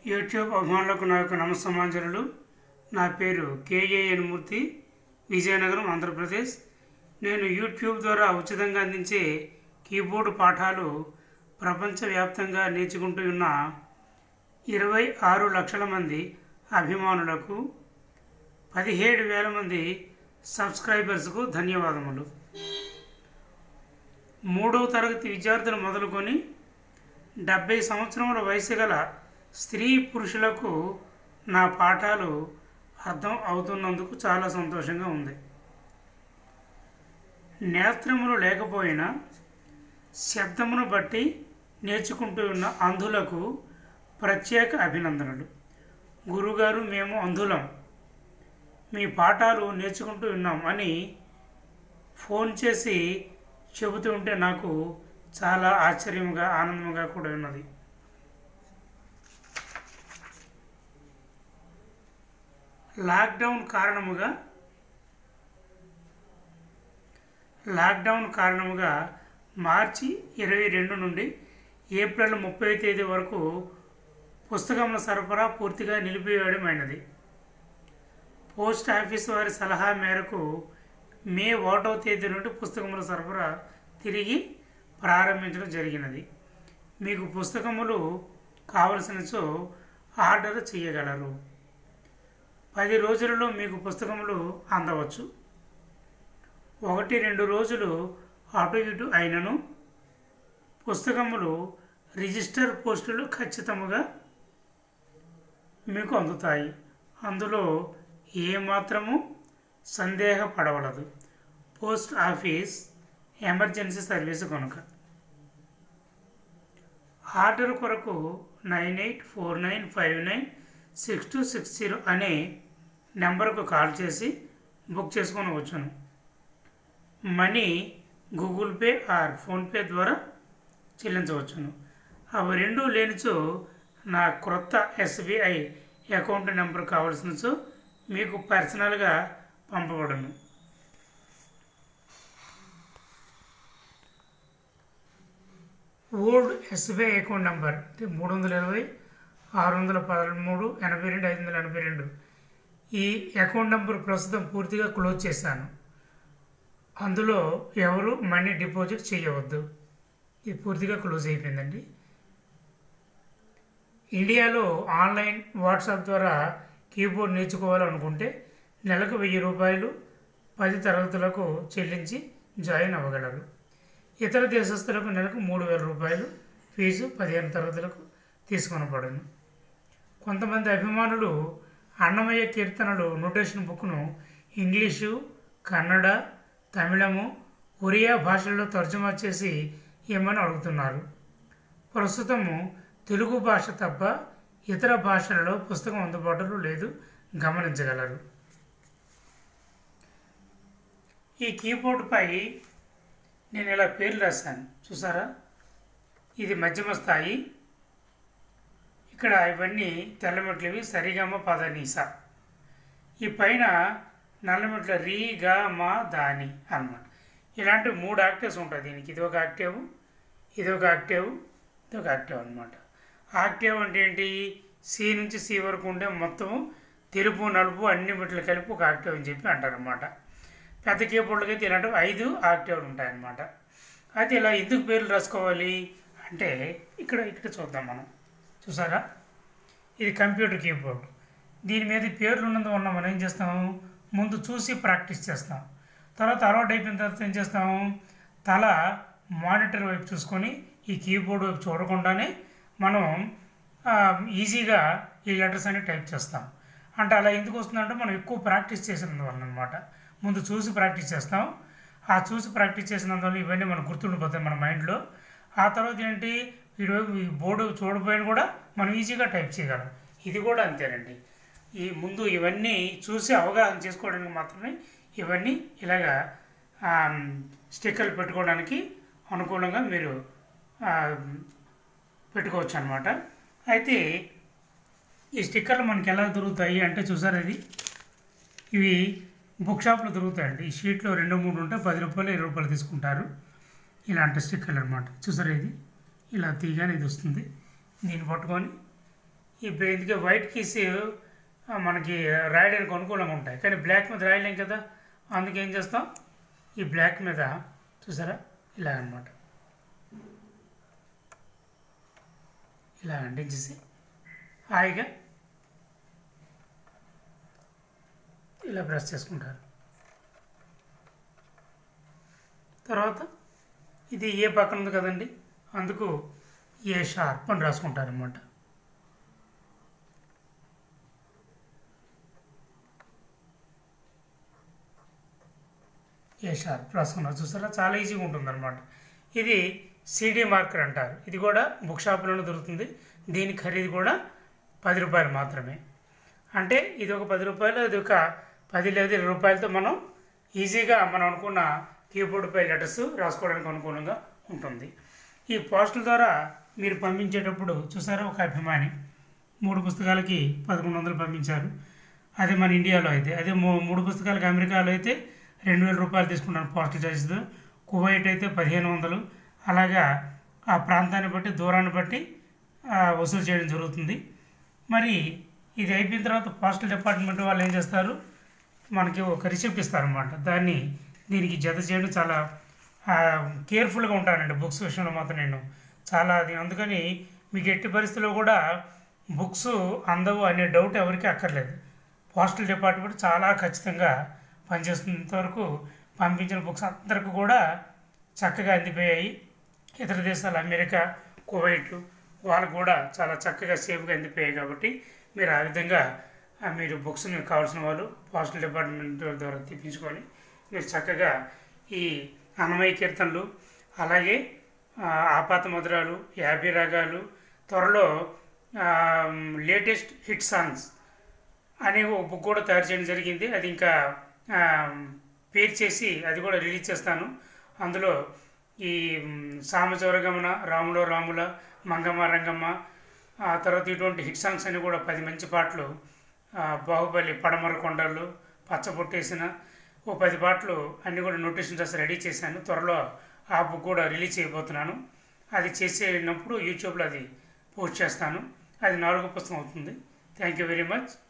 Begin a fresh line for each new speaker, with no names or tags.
YouTube అభిమానులకు నా యొక్క నమస్సమాంజనులు నా పేరు కేఏఎన్ మూర్తి విజయనగరం ఆంధ్రప్రదేశ్ నేను యూట్యూబ్ ద్వారా ఉచితంగా అందించే కీబోర్డు పాఠాలు ప్రపంచవ్యాప్తంగా నేర్చుకుంటూ ఉన్న ఇరవై ఆరు లక్షల మంది అభిమానులకు పదిహేడు వేల మంది సబ్స్క్రైబర్స్కు ధన్యవాదములు మూడవ తరగతి విద్యార్థులు మొదలుకొని డెబ్బై సంవత్సరముల వయసు గల స్త్రీ పురుషులకు నా పాఠాలు అర్థం అవుతున్నందుకు చాలా సంతోషంగా ఉంది నేత్రములు లేకపోయినా శబ్దమును బట్టి నేర్చుకుంటూ ఉన్న అంధులకు ప్రత్యేక అభినందనలు గురుగారు మేము అంధులం మీ పాఠాలు నేర్చుకుంటూ ఉన్నాం అని ఫోన్ చేసి చెబుతూ ఉంటే నాకు చాలా ఆశ్చర్యంగా ఆనందంగా కూడా ఉన్నది లాక్డౌన్ కారణముగా లాక్డౌన్ కారణముగా మార్చి ఇరవై రెండు నుండి ఏప్రిల్ ముప్పై తేదీ వరకు పుస్తకముల సరఫరా పూర్తిగా నిలిపివేయడమైనది పోస్ట్ ఆఫీస్ వారి సలహా మేరకు మే ఒకటవ తేదీ నుండి పుస్తకముల సరఫరా తిరిగి ప్రారంభించడం జరిగినది మీకు పుస్తకములు కావలసినచో ఆర్డర్ చేయగలరు పది రోజులలో మీకు పుస్తకములు అందవచ్చు ఒకటి రెండు రోజులు అటు ఇటు అయినను పుస్తకములు రిజిస్టర్ పోస్టులు ఖచ్చితముగా మీకు అందుతాయి అందులో ఏమాత్రము సందేహపడవలదు పోస్ట్ ఆఫీస్ ఎమర్జెన్సీ సర్వీస్ కనుక ఆర్డర్ కొరకు nine eight four nine five nine six two six zero అనే నెంబర్కు కాల్ చేసి బుక్ చేసుకొని వచ్చాను money Google Pay or PhonePe ద్వారా చెల్లించవచ్చును అవి రెండు లేనిచో నా క్రొత్త ఎస్బీఐ అకౌంట్ నెంబర్ కావాల్సినచో మీకు పర్సనల్గా పంపబడును ఓల్డ్ ఎస్బీఐ అకౌంట్ నెంబర్ మూడు వందల ఇరవై ఆరు వందల పదమూడు ఎనభై రెండు ఐదు వందల ఎనభై రెండు ఈ అకౌంట్ నెంబర్ ప్రస్తుతం పూర్తిగా క్లోజ్ చేశాను అందులో ఎవరు మనీ డిపాజిట్ చేయవద్దు ఇది పూర్తిగా క్లోజ్ అయిపోయిందండి ఇండియాలో ఆన్లైన్ వాట్సాప్ ద్వారా కీబోర్డ్ నేర్చుకోవాలనుకుంటే నెలకు వెయ్యి రూపాయలు పది తరగతులకు చెల్లించి జాయిన్ అవ్వగలరు ఇతర దేశస్తులకు నెలకు మూడు వేల రూపాయలు ఫీజు పదిహేను తరగతులకు తీసుకొనబడును కొంతమంది అభిమానులు అన్నమయ్య కీర్తనలు నోటేషన్ బుక్ను ఇంగ్లీషు కన్నడ తమిళము ఒరియా భాషల్లో తర్జుమా చేసి ఇమ్మని అడుగుతున్నారు ప్రస్తుతము తెలుగు భాష తప్ప ఇతర భాషలలో పుస్తకం అందుబాటులో లేదు గమనించగలరు ఈ కీబోర్డుపై నేను ఇలా పేర్లు రాశాను చూసారా ఇది మధ్యమ స్థాయి ఇక్కడ ఇవన్నీ తెల్లమెట్లవి సరిగమ పదనీస ఈ పైన నల్లమెట్ల రీ గా మా దాని అన్నమాట ఇలాంటి మూడు ఆక్టివ్స్ ఉంటాయి దీనికి ఇది ఒక ఆక్టివ్ ఇది ఒక ఆక్టివ్ ఇది ఒక ఆక్టివ్ అనమాట ఆక్టివ్ అంటే ఏంటి సి నుంచి సి వరకు ఉండే మొత్తం తెలుపు నలుపు అన్ని మెట్లు కలిపి ఒక ఆక్టివ్ అని చెప్పి అంటారనమాట పెద్ద కీబోర్డులకి అయితే ఇలాంటివి ఐదు ఆక్టివ్లు ఉంటాయన్నమాట అయితే ఇలా ఎందుకు పేర్లు రాసుకోవాలి అంటే ఇక్కడ ఇక్కడ చూద్దాం మనం చూసారా ఇది కంప్యూటర్ కీబోర్డ్ దీని మీద పేర్లు ఉన్నందు వల్ల మనం ఏం చేస్తాము ముందు చూసి ప్రాక్టీస్ చేస్తాం తర్వాత అలవాటు అయిపోయిన తర్వాత ఏం చేస్తాము తల మానిటర్ వైపు చూసుకొని ఈ కీబోర్డ్ వైపు చూడకుండానే మనం ఈజీగా ఈ లెటర్స్ అన్ని టైప్ చేస్తాం అంటే అలా ఎందుకు వస్తుందంటే మనం ఎక్కువ ప్రాక్టీస్ చేసినందువల్ల అనమాట ముందు చూసి ప్రాక్టీస్ చేస్తాం ఆ చూసి ప్రాక్టీస్ చేసినందువల్ల ఇవన్నీ మనకు గుర్తుండిపోతాయి మన మైండ్లో ఆ తర్వాత ఏంటి ఇటువైపు ఈ బోర్డు చూడపోయిన కూడా మనం ఈజీగా టైప్ చేయగలం ఇది కూడా అంతేనండి ఈ ముందు ఇవన్నీ చూసి అవగాహన చేసుకోవడానికి మాత్రమే ఇవన్నీ ఇలాగా స్టిక్కర్లు పెట్టుకోవడానికి అనుకూలంగా మీరు పెట్టుకోవచ్చు అనమాట అయితే ఈ స్టిక్కర్లు మనకి ఎలా దొరుకుతాయి అంటే చూసారు ఇది ఇవి బుక్ షాప్లో దొరుకుతాయండి ఈ షీట్లో రెండు మూడు ఉంటే పది రూపాయలు ఇరవై రూపాయలు తీసుకుంటారు ఇలాంటి స్టిక్కర్లు అనమాట చూసారు ఇది ఇలా తీయగానే ఇది వస్తుంది దీన్ని పట్టుకొని ఈ బ్లే- ఇందుకే వైట్ కీస్ ఆ, మనకి రాయడానికి అనుకూలంగా ఉంటాయి కానీ బ్లాక్ మీద రాయలేం కదా అందుకే ఏం చేస్తాం ఈ బ్లాక్ మీద చూసారా ఇలా అనమాట ఇలా అంటించేసి హాయిగా ఇలా బ్రష్ చేసుకుంటారు తర్వాత ఇది ఏ పక్కన ఉంది కదండి అందుకు ఏ షార్ప్ అని రాసుకుంటారు అనమాట ఏ షార్ప్ రాసుకున్నారు చూసారా చాలా ఈజీగా ఉంటుంది అనమాట ఇది సిడి మార్కర్ అంటారు ఇది కూడా బుక్ షాప్లోనే దొరుకుతుంది దీని ఖరీదు కూడా పది రూపాయలు మాత్రమే అంటే ఇది ఒక పది రూపాయలు అది ఒక పది లేదా ఇరవై రూపాయలతో మనం ఈజీగా మనం అనుకున్న కీబోర్డ్ పై లెటర్స్ రాసుకోవడానికి అనుకూలంగా ఉంటుంది ఈ పోస్టుల ద్వారా మీరు పంపించేటప్పుడు చూసారా ఒక అభిమాని మూడు పుస్తకాలకి పదకొండు వందలు పంపించారు అదే మన ఇండియాలో అయితే అదే మూ- మూడు పుస్తకాలకి అమెరికాలో అయితే రెండు వేల రూపాయలు తీసుకున్నాను పోస్టల్ చార్జెస్ కువైట్ అయితే పదిహేను వందలు అలాగా ఆ ప్రాంతాన్ని బట్టి దూరాన్ని బట్టి ఆ, వసూలు చేయడం జరుగుతుంది మరి ఇది అయిపోయిన తర్వాత పోస్టల్ డిపార్ట్మెంట్ వాళ్ళు ఏం చేస్తారు మనకి ఒక రిసిప్ట్ ఇస్తారన్నమాట దాన్ని దీనికి జత చేయడం చాలా కేర్ఫుల్గా ఉంటానండి బుక్స్ విషయంలో మాత్రం నేను చాలా అది అందుకని మీకు ఎట్టి పరిస్థితుల్లో కూడా బుక్స్ అందవు అనే డౌట్ ఎవరికి అక్కర్లేదు పోస్టల్ డిపార్ట్మెంట్ చాలా ఖచ్చితంగా పనిచేస్తుంది ఇంతవరకు పంపించిన బుక్స్ అందరికీ కూడా చక్కగా అందిపోయాయి ఇతర దేశాలు అమెరికా కువైట్ వాళ్ళకు కూడా చాలా చక్కగా సేఫ్గా అందిపోయాయి కాబట్టి మీరు ఆ విధంగా ఆ, మీరు బుక్స్ని కావాల్సిన వాళ్ళు పోస్టల్ డిపార్ట్మెంట్ ద్వారా తెప్పించుకొని మీరు చక్కగా ఈ అన్నమయ్య కీర్తనలు అలాగే ఆ, ఆపాత మధురాలు యాభై రాగాలు త్వరలో లేటెస్ట్ హిట్ సాంగ్స్ అనే ఒక బుక్ కూడా తయారు చేయడం జరిగింది అది ఇంకా ఆ, పేరు చేసి అది కూడా రిలీజ్ చేస్తాను అందులో ఈ మ్, సామచౌరగమన రాములో రాముల మంగమ్మ రంగమ్మ ఆ తర్వాత ఇటువంటి హిట్ సాంగ్స్ అన్ని కూడా పది మంచి పాటలు ఆ, బాహుబలి పడమర కొండలు పచ్చబొట్టేసిన ఓ పది పాటలు అన్ని కూడా నోటేషన్ రాసి రెడీ చేశాను త్వరలో ఆ బుక్ కూడా రిలీజ్ చేయబోతున్నాను అది చేసేటప్పుడు యూట్యూబ్లో అది పోస్ట్ చేస్తాను అది నాలుగో పుస్తకం అవుతుంది థ్యాంక్ యూ వెరీ మచ్